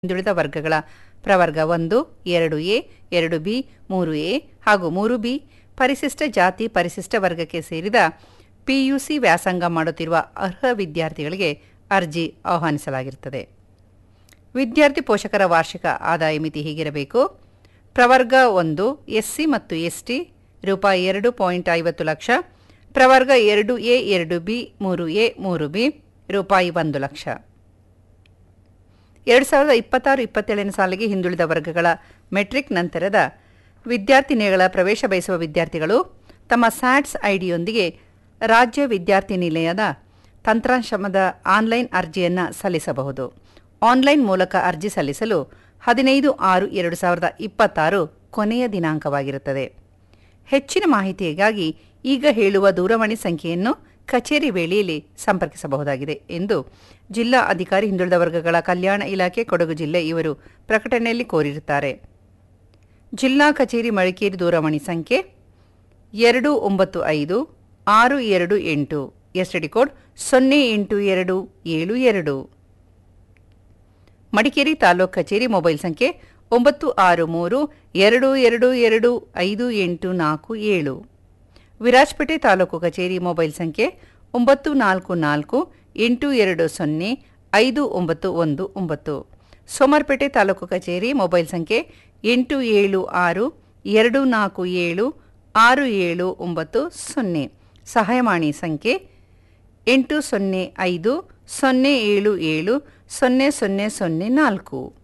ಹಿಂದುಳಿದ ವರ್ಗಗಳ ಪ್ರವರ್ಗ ಒಂದು ಎರಡು ಎ ಎರಡು ಬಿ ಮೂರು ಎ ಹಾಗೂ ಮೂರು ಬಿ ಪರಿಶಿಷ್ಟ ಜಾತಿ ಪರಿಶಿಷ್ಟ ವರ್ಗಕ್ಕೆ ಸೇರಿದ ಪಿಯುಸಿ ವ್ಯಾಸಂಗ ಮಾಡುತ್ತಿರುವ ಅರ್ಹ ವಿದ್ಯಾರ್ಥಿಗಳಿಗೆ ಅರ್ಜಿ ಆಹ್ವಾನಿಸಲಾಗಿರುತ್ತದೆ ವಿದ್ಯಾರ್ಥಿ ಪೋಷಕರ ವಾರ್ಷಿಕ ಆದಾಯ ಮಿತಿ ಹೀಗಿರಬೇಕು ಪ್ರವರ್ಗ ಒಂದು ಎಸ್ಸಿ ಮತ್ತು ಎಸ್ಟಿ ರೂಪಾಯಿ ಎರಡು ಪಾಯಿಂಟ್ ಐವತ್ತು ಲಕ್ಷ ಪ್ರವರ್ಗ ಎರಡು ಎ ಎರಡು ಬಿ ಮೂರು ಎ ಮೂರು ಬಿ ರೂಪಾಯಿ ಒಂದು ಲಕ್ಷ ಎರಡು ಸಾವಿರದ ಇಪ್ಪತ್ತಾರು ಇಪ್ಪತ್ತೇಳನೇ ಸಾಲಿಗೆ ಹಿಂದುಳಿದ ವರ್ಗಗಳ ಮೆಟ್ರಿಕ್ ನಂತರದ ವಿದ್ಯಾರ್ಥಿನಿಗಳ ಪ್ರವೇಶ ಬಯಸುವ ವಿದ್ಯಾರ್ಥಿಗಳು ತಮ್ಮ ಸ್ಯಾಟ್ಸ್ ಐಡಿಯೊಂದಿಗೆ ರಾಜ್ಯ ವಿದ್ಯಾರ್ಥಿ ನಿಲಯದ ತಂತ್ರಾಂಶಮದ ಆನ್ಲೈನ್ ಅರ್ಜಿಯನ್ನು ಸಲ್ಲಿಸಬಹುದು ಆನ್ಲೈನ್ ಮೂಲಕ ಅರ್ಜಿ ಸಲ್ಲಿಸಲು ಹದಿನೈದು ಆರು ಎರಡು ಸಾವಿರದ ಇಪ್ಪತ್ತಾರು ಕೊನೆಯ ದಿನಾಂಕವಾಗಿರುತ್ತದೆ ಹೆಚ್ಚಿನ ಮಾಹಿತಿಗಾಗಿ ಈಗ ಹೇಳುವ ದೂರವಾಣಿ ಸಂಖ್ಯೆಯನ್ನು ಕಚೇರಿ ವೇಳೆಯಲ್ಲಿ ಸಂಪರ್ಕಿಸಬಹುದಾಗಿದೆ ಎಂದು ಜಿಲ್ಲಾ ಅಧಿಕಾರಿ ಹಿಂದುಳಿದ ವರ್ಗಗಳ ಕಲ್ಯಾಣ ಇಲಾಖೆ ಕೊಡಗು ಜಿಲ್ಲೆ ಇವರು ಪ್ರಕಟಣೆಯಲ್ಲಿ ಕೋರಿರುತ್ತಾರೆ ಜಿಲ್ಲಾ ಕಚೇರಿ ಮಡಿಕೇರಿ ದೂರವಾಣಿ ಸಂಖ್ಯೆ ಎರಡು ಒಂಬತ್ತು ಐದು ಆರು ಎರಡು ಎಂಟು ಎಸ್ಟಿಡಿ ಕೋಡ್ ಸೊನ್ನೆ ಎಂಟು ಎರಡು ಏಳು ಎರಡು ಮಡಿಕೇರಿ ತಾಲೂಕು ಕಚೇರಿ ಮೊಬೈಲ್ ಸಂಖ್ಯೆ ಒಂಬತ್ತು ಆರು ಮೂರು ಎರಡು ಎರಡು ಎರಡು ಐದು ಎಂಟು ನಾಲ್ಕು ಏಳು ವಿರಾಜಪೇಟೆ ತಾಲೂಕು ಕಚೇರಿ ಮೊಬೈಲ್ ಸಂಖ್ಯೆ ಒಂಬತ್ತು ನಾಲ್ಕು ನಾಲ್ಕು ಎಂಟು ಎರಡು ಸೊನ್ನೆ ಐದು ಒಂಬತ್ತು ಒಂದು ಒಂಬತ್ತು ಸೋಮರ್ಪೇಟೆ ತಾಲೂಕು ಕಚೇರಿ ಮೊಬೈಲ್ ಸಂಖ್ಯೆ ಎಂಟು ಏಳು ಆರು ಎರಡು ನಾಲ್ಕು ಏಳು ಆರು ಏಳು ಒಂಬತ್ತು ಸೊನ್ನೆ ಸಹಾಯವಾಣಿ ಸಂಖ್ಯೆ ಎಂಟು ಸೊನ್ನೆ ಐದು ಸೊನ್ನೆ ಏಳು ಏಳು ಸೊನ್ನೆ ಸೊನ್ನೆ ಸೊನ್ನೆ ನಾಲ್ಕು